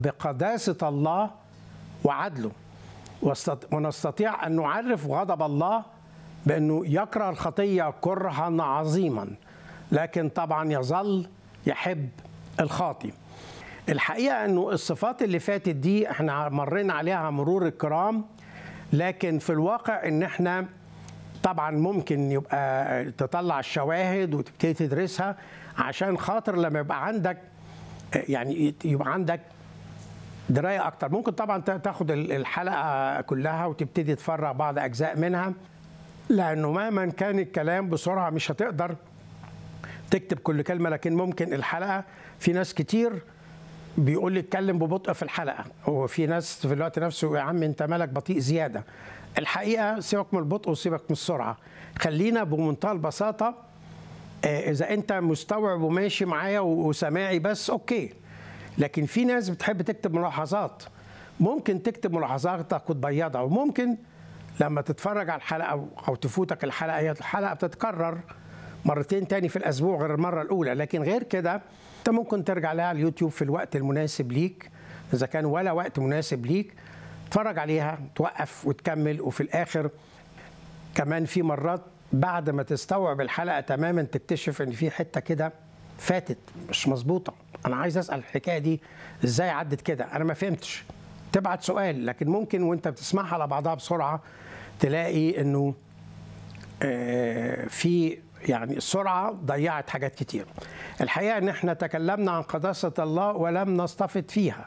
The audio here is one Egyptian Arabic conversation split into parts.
بقداسة الله وعدله واستط- ونستطيع أن نعرف غضب الله بأنه يكره الخطية كرها عظيما لكن طبعا يظل يحب الخاطي الحقيقة أنه الصفات اللي فاتت دي احنا مرينا عليها مرور الكرام لكن في الواقع ان احنا طبعا ممكن يبقى تطلع الشواهد وتبتدي تدرسها عشان خاطر لما يبقى عندك يعني يبقى عندك درايه اكتر ممكن طبعا تاخد الحلقه كلها وتبتدي تفرغ بعض اجزاء منها لانه مهما كان الكلام بسرعه مش هتقدر تكتب كل كلمه لكن ممكن الحلقه في ناس كتير بيقول لي اتكلم ببطء في الحلقه وفي ناس في الوقت نفسه يا عم انت مالك بطيء زياده الحقيقه سيبك من البطء وسيبك من السرعه خلينا بمنتهى البساطه آه، اذا انت مستوعب وماشي معايا وسامعي بس اوكي لكن في ناس بتحب تكتب ملاحظات ممكن تكتب ملاحظاتك وتبيضها وممكن لما تتفرج على الحلقه أو- او تفوتك الحلقه هي الحلقه بتتكرر مرتين تاني في الاسبوع غير المره الاولى لكن غير كده انت ممكن ترجع لها على اليوتيوب في الوقت المناسب ليك اذا كان ولا وقت مناسب ليك تتفرج عليها توقف وتكمل وفي الاخر كمان في مرات بعد ما تستوعب الحلقه تماما تكتشف ان في حته كده فاتت مش مظبوطه انا عايز اسال الحكايه دي ازاي عدت كده انا ما فهمتش تبعت سؤال لكن ممكن وانت بتسمعها على بعضها بسرعه تلاقي انه آه، في يعني السرعه ضيعت حاجات كتير الحقيقه ان احنا تكلمنا عن قداسه الله ولم نستفد فيها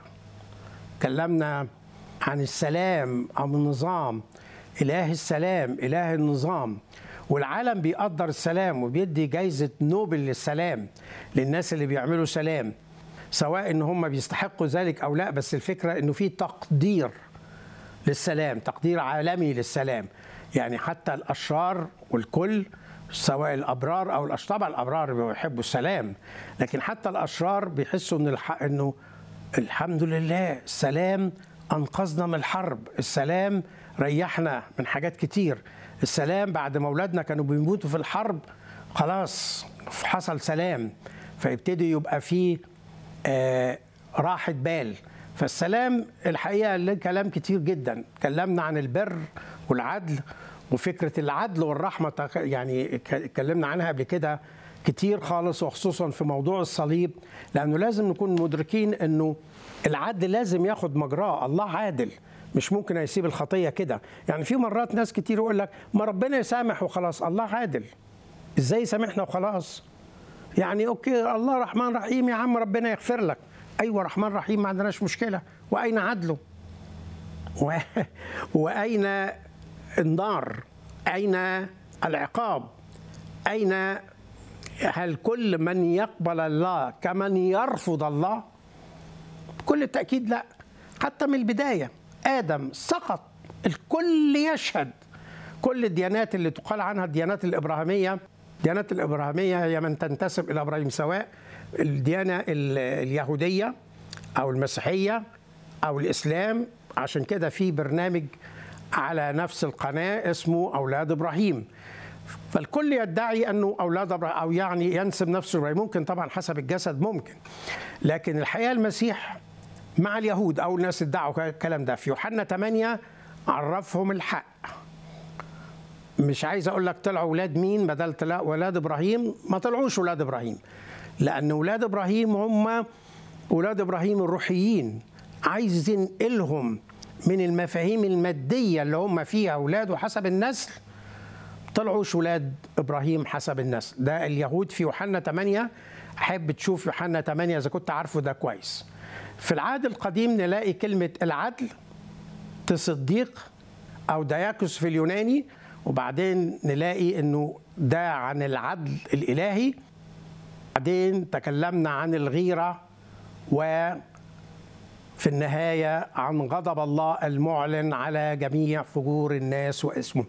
تكلمنا عن السلام او النظام اله السلام اله النظام والعالم بيقدر السلام وبيدي جايزه نوبل للسلام للناس اللي بيعملوا سلام سواء ان هم بيستحقوا ذلك او لا بس الفكره انه في تقدير للسلام تقدير عالمي للسلام يعني حتى الاشرار والكل سواء الابرار او الاشرار طبعا الابرار بيحبوا السلام لكن حتى الاشرار بيحسوا ان الح... انه الحمد لله السلام انقذنا من الحرب السلام ريحنا من حاجات كتير السلام بعد ما اولادنا كانوا بيموتوا في الحرب خلاص حصل سلام فيبتدي يبقى فيه آه راحة بال فالسلام الحقيقة له كلام كتير جدا تكلمنا عن البر والعدل وفكرة العدل والرحمة تق- يعني ك- اتكلمنا عنها قبل كده كتير خالص وخصوصا في موضوع الصليب لأنه لازم نكون مدركين أنه العدل لازم ياخد مجراه الله عادل مش ممكن يسيب الخطية كده يعني في مرات ناس كتير يقول لك ما ربنا يسامح وخلاص الله عادل ازاي يسامحنا وخلاص يعني اوكي الله رحمن رحيم يا عم ربنا يغفر لك ايوه رحمن رحيم ما عندناش مشكله واين عدله و... واين النار اين العقاب اين هل كل من يقبل الله كمن يرفض الله بكل تاكيد لا حتى من البدايه ادم سقط الكل يشهد كل الديانات اللي تقال عنها الديانات الابراهيميه الديانات الابراهيميه هي من تنتسب الى ابراهيم سواء الديانه ال- اليهوديه او المسيحيه او الاسلام عشان كده في برنامج على نفس القناه اسمه اولاد ابراهيم فالكل يدعي انه اولاد ابراهيم او يعني ينسب نفسه لابراهيم ممكن طبعا حسب الجسد ممكن لكن الحقيقه المسيح مع اليهود او الناس ادعوا الكلام ده في يوحنا 8 عرفهم الحق مش عايز اقول لك طلعوا اولاد مين بدل طلع اولاد ابراهيم ما طلعوش اولاد ابراهيم لان اولاد ابراهيم هم اولاد ابراهيم الروحيين عايز ينقلهم من المفاهيم الماديه اللي هم فيها اولاده حسب النسل طلعوش ولاد ابراهيم حسب النسل ده اليهود في يوحنا 8 احب تشوف يوحنا 8 اذا كنت عارفه ده كويس في العهد القديم نلاقي كلمه العدل تصديق او دياكوس في اليوناني وبعدين نلاقي انه ده عن العدل الالهي بعدين تكلمنا عن الغيره وفي النهايه عن غضب الله المعلن على جميع فجور الناس واسمهم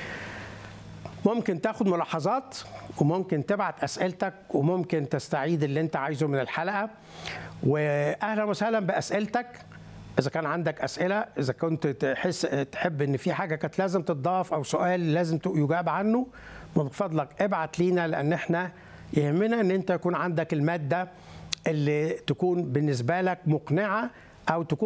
ممكن تاخد ملاحظات وممكن تبعت اسئلتك وممكن تستعيد اللي انت عايزه من الحلقه واهلا وسهلا باسئلتك اذا كان عندك اسئله اذا كنت تحس تحب ان في حاجه كانت لازم تضاف او سؤال لازم يجاب عنه من فضلك ابعت لينا لان احنا يهمنا ان انت يكون عندك الماده اللي تكون بالنسبه لك مقنعه او تكون